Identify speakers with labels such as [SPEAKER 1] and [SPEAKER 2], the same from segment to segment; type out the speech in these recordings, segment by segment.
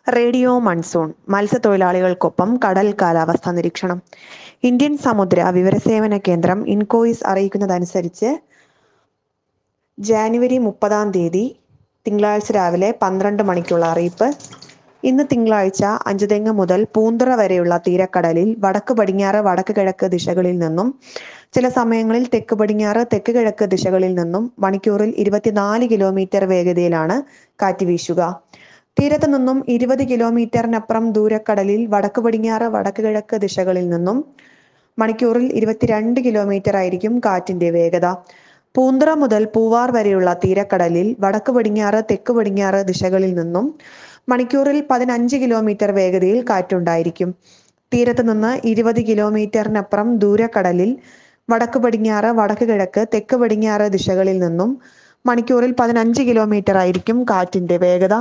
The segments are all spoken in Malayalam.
[SPEAKER 1] റേഡിയോ മൺസൂൺ മത്സ്യത്തൊഴിലാളികൾക്കൊപ്പം കടൽ കാലാവസ്ഥാ നിരീക്ഷണം ഇന്ത്യൻ സമുദ്ര വിവരസേവന കേന്ദ്രം ഇൻകോയിസ് അറിയിക്കുന്നതനുസരിച്ച് ജാനുവരി മുപ്പതാം തീയതി തിങ്കളാഴ്ച രാവിലെ പന്ത്രണ്ട് മണിക്കുള്ള അറിയിപ്പ് ഇന്ന് തിങ്കളാഴ്ച അഞ്ചുതെങ്ങ് മുതൽ പൂന്തറ വരെയുള്ള തീരക്കടലിൽ വടക്ക് പടിഞ്ഞാറ് വടക്ക് കിഴക്ക് ദിശകളിൽ നിന്നും ചില സമയങ്ങളിൽ തെക്ക് പടിഞ്ഞാറ് തെക്ക് കിഴക്ക് ദിശകളിൽ നിന്നും മണിക്കൂറിൽ ഇരുപത്തിനാല് കിലോമീറ്റർ വേഗതയിലാണ് കാറ്റ് വീശുക തീരത്ത് നിന്നും ഇരുപത് കിലോമീറ്ററിനപ്പുറം ദൂരക്കടലിൽ വടക്ക് പടിഞ്ഞാറ് വടക്ക് കിഴക്ക് ദിശകളിൽ നിന്നും മണിക്കൂറിൽ ഇരുപത്തിരണ്ട് കിലോമീറ്റർ ആയിരിക്കും കാറ്റിന്റെ വേഗത പൂന്തറ മുതൽ പൂവാർ വരെയുള്ള തീരക്കടലിൽ വടക്ക് പടിഞ്ഞാറ് തെക്ക് പടിഞ്ഞാറ് ദിശകളിൽ നിന്നും മണിക്കൂറിൽ പതിനഞ്ച് കിലോമീറ്റർ വേഗതയിൽ കാറ്റുണ്ടായിരിക്കും തീരത്ത് നിന്ന് ഇരുപത് കിലോമീറ്ററിനപ്പുറം ദൂരക്കടലിൽ വടക്ക് പടിഞ്ഞാറ് വടക്ക് കിഴക്ക് തെക്ക് പടിഞ്ഞാറ് ദിശകളിൽ നിന്നും മണിക്കൂറിൽ പതിനഞ്ച് കിലോമീറ്റർ ആയിരിക്കും കാറ്റിന്റെ വേഗത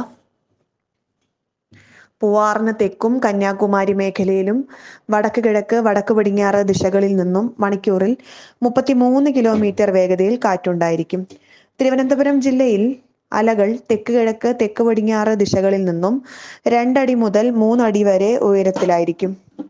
[SPEAKER 1] പൂവാറിന് തെക്കും കന്യാകുമാരി മേഖലയിലും വടക്ക് കിഴക്ക് വടക്ക് പടിഞ്ഞാറ് ദിശകളിൽ നിന്നും മണിക്കൂറിൽ മുപ്പത്തിമൂന്ന് കിലോമീറ്റർ വേഗതയിൽ കാറ്റുണ്ടായിരിക്കും തിരുവനന്തപുരം ജില്ലയിൽ അലകൾ തെക്ക് കിഴക്ക് തെക്ക് പടിഞ്ഞാറ് ദിശകളിൽ നിന്നും രണ്ടടി മുതൽ മൂന്നടി വരെ ഉയരത്തിലായിരിക്കും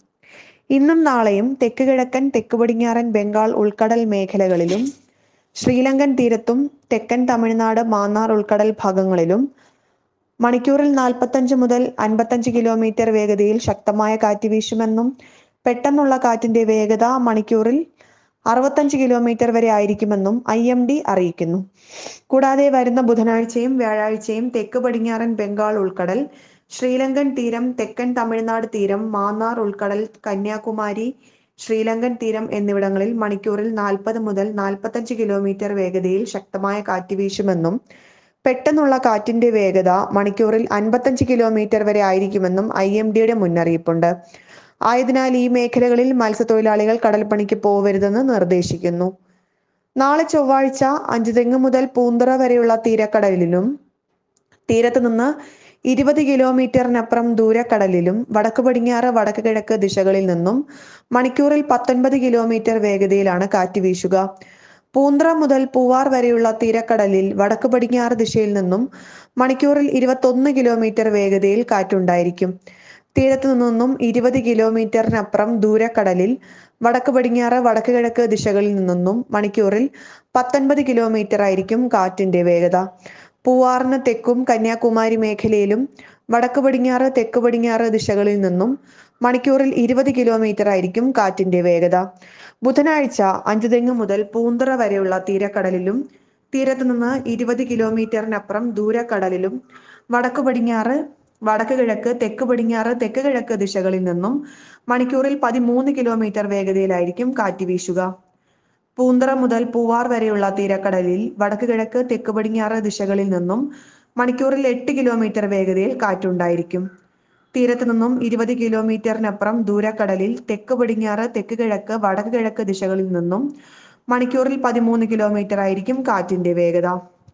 [SPEAKER 1] ഇന്നും നാളെയും തെക്ക് കിഴക്കൻ തെക്ക് പടിഞ്ഞാറൻ ബംഗാൾ ഉൾക്കടൽ മേഖലകളിലും ശ്രീലങ്കൻ തീരത്തും തെക്കൻ തമിഴ്നാട് മാന്നാർ ഉൾക്കടൽ ഭാഗങ്ങളിലും മണിക്കൂറിൽ നാൽപ്പത്തഞ്ച് മുതൽ അൻപത്തഞ്ച് കിലോമീറ്റർ വേഗതയിൽ ശക്തമായ കാറ്റ് വീശുമെന്നും പെട്ടെന്നുള്ള കാറ്റിന്റെ വേഗത മണിക്കൂറിൽ അറുപത്തഞ്ച് കിലോമീറ്റർ വരെ ആയിരിക്കുമെന്നും ഐ എം ഡി അറിയിക്കുന്നു കൂടാതെ വരുന്ന ബുധനാഴ്ചയും വ്യാഴാഴ്ചയും തെക്ക് പടിഞ്ഞാറൻ ബംഗാൾ ഉൾക്കടൽ ശ്രീലങ്കൻ തീരം തെക്കൻ തമിഴ്നാട് തീരം മാന്നാർ ഉൾക്കടൽ കന്യാകുമാരി ശ്രീലങ്കൻ തീരം എന്നിവിടങ്ങളിൽ മണിക്കൂറിൽ നാൽപ്പത് മുതൽ നാൽപ്പത്തഞ്ച് കിലോമീറ്റർ വേഗതയിൽ ശക്തമായ കാറ്റ് വീശുമെന്നും പെട്ടെന്നുള്ള കാറ്റിന്റെ വേഗത മണിക്കൂറിൽ അൻപത്തഞ്ച് കിലോമീറ്റർ വരെ ആയിരിക്കുമെന്നും ഐ എം ഡിയുടെ മുന്നറിയിപ്പുണ്ട് ആയതിനാൽ ഈ മേഖലകളിൽ മത്സ്യത്തൊഴിലാളികൾ കടൽപ്പണിക്ക് പോവരുതെന്ന് നിർദ്ദേശിക്കുന്നു നാളെ ചൊവ്വാഴ്ച അഞ്ചുതെങ്ങ് മുതൽ പൂന്തറ വരെയുള്ള തീരക്കടലിലും തീരത്ത് നിന്ന് ഇരുപത് കിലോമീറ്ററിനപ്പുറം ദൂരക്കടലിലും വടക്ക് പടിഞ്ഞാറ് വടക്ക് കിഴക്ക് ദിശകളിൽ നിന്നും മണിക്കൂറിൽ പത്തൊൻപത് കിലോമീറ്റർ വേഗതയിലാണ് കാറ്റ് വീശുക പൂന്തറ മുതൽ പൂവാർ വരെയുള്ള തീരക്കടലിൽ വടക്ക് പടിഞ്ഞാറ് ദിശയിൽ നിന്നും മണിക്കൂറിൽ ഇരുപത്തൊന്ന് കിലോമീറ്റർ വേഗതയിൽ കാറ്റുണ്ടായിരിക്കും തീരത്തു നിന്നും ഇരുപത് കിലോമീറ്ററിനപ്പുറം ദൂരക്കടലിൽ വടക്ക് പടിഞ്ഞാറ് വടക്ക് കിഴക്ക് ദിശകളിൽ നിന്നും മണിക്കൂറിൽ പത്തൊൻപത് കിലോമീറ്റർ ആയിരിക്കും കാറ്റിന്റെ വേഗത പൂവാറിന് തെക്കും കന്യാകുമാരി മേഖലയിലും വടക്ക് പടിഞ്ഞാറ് തെക്ക് പടിഞ്ഞാറ് ദിശകളിൽ നിന്നും മണിക്കൂറിൽ ഇരുപത് കിലോമീറ്റർ ആയിരിക്കും കാറ്റിന്റെ വേഗത ബുധനാഴ്ച അഞ്ചുതെങ്ങ് മുതൽ പൂന്തറ വരെയുള്ള തീരക്കടലിലും തീരത്ത് നിന്ന് ഇരുപത് കിലോമീറ്ററിനപ്പുറം ദൂരക്കടലിലും വടക്ക് പടിഞ്ഞാറ് വടക്ക് കിഴക്ക് തെക്ക് പടിഞ്ഞാറ് തെക്ക് കിഴക്ക് ദിശകളിൽ നിന്നും മണിക്കൂറിൽ പതിമൂന്ന് കിലോമീറ്റർ വേഗതയിലായിരിക്കും കാറ്റ് വീശുക പൂന്തറ മുതൽ പൂവാർ വരെയുള്ള തീരക്കടലിൽ വടക്ക് കിഴക്ക് തെക്ക് പടിഞ്ഞാറ് ദിശകളിൽ നിന്നും മണിക്കൂറിൽ എട്ട് കിലോമീറ്റർ വേഗതയിൽ കാറ്റുണ്ടായിരിക്കും തീരത്ത് നിന്നും ഇരുപത് കിലോമീറ്ററിനപ്പുറം ദൂരക്കടലിൽ തെക്ക് പടിഞ്ഞാറ് തെക്ക് കിഴക്ക് വടക്ക് കിഴക്ക് ദിശകളിൽ നിന്നും മണിക്കൂറിൽ പതിമൂന്ന് കിലോമീറ്റർ ആയിരിക്കും കാറ്റിന്റെ വേഗത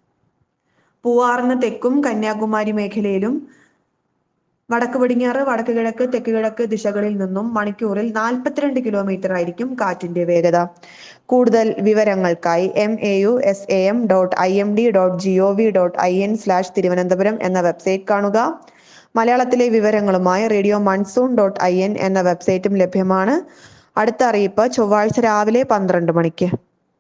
[SPEAKER 1] പൂവാറിന് തെക്കും കന്യാകുമാരി മേഖലയിലും വടക്ക് പടിഞ്ഞാറ് വടക്ക് കിഴക്ക് തെക്ക് കിഴക്ക് ദിശകളിൽ നിന്നും മണിക്കൂറിൽ നാൽപ്പത്തിരണ്ട് കിലോമീറ്റർ ആയിരിക്കും കാറ്റിന്റെ വേഗത കൂടുതൽ വിവരങ്ങൾക്കായി M A U S A M dot I M D dot G O V dot I N slash Thiruvananthapuram എന്ന വെബ്സൈറ്റ് കാണുക മലയാളത്തിലെ വിവരങ്ങളുമായി radio monsoon dot I N എന്ന വെബ്സൈറ്റും ലഭ്യമാണ് അടുത്ത അറിയിപ്പ് ചൊവ്വാഴ്ച രാവിലെ പന്ത്രണ്ട് മണിക്ക്